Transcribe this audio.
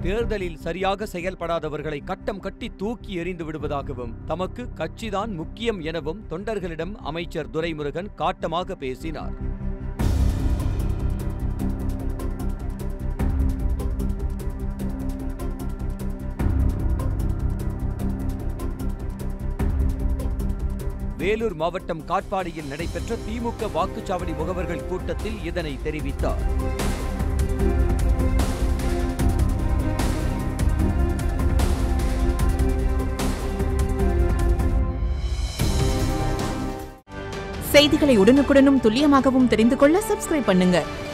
தேர்தலில் சரியாக செயல்படாதவர்களை கட்டம் கட்டி தூக்கி எறிந்து விடுவதாகவும் தமக்கு கட்சிதான் முக்கியம் எனவும் தொண்டர்களிடம் அமைச்சர் துரைமுருகன் காட்டமாக பேசினார் வேலூர் மாவட்டம் காட்பாடியில் நடைபெற்ற திமுக வாக்குச்சாவடி முகவர்கள் கூட்டத்தில் இதனை தெரிவித்தார் செய்திகளை உடனுக்குடனும் துல்லியமாகவும் தெரிந்து கொள்ள சப்ஸ்கிரைப் பண்ணுங்க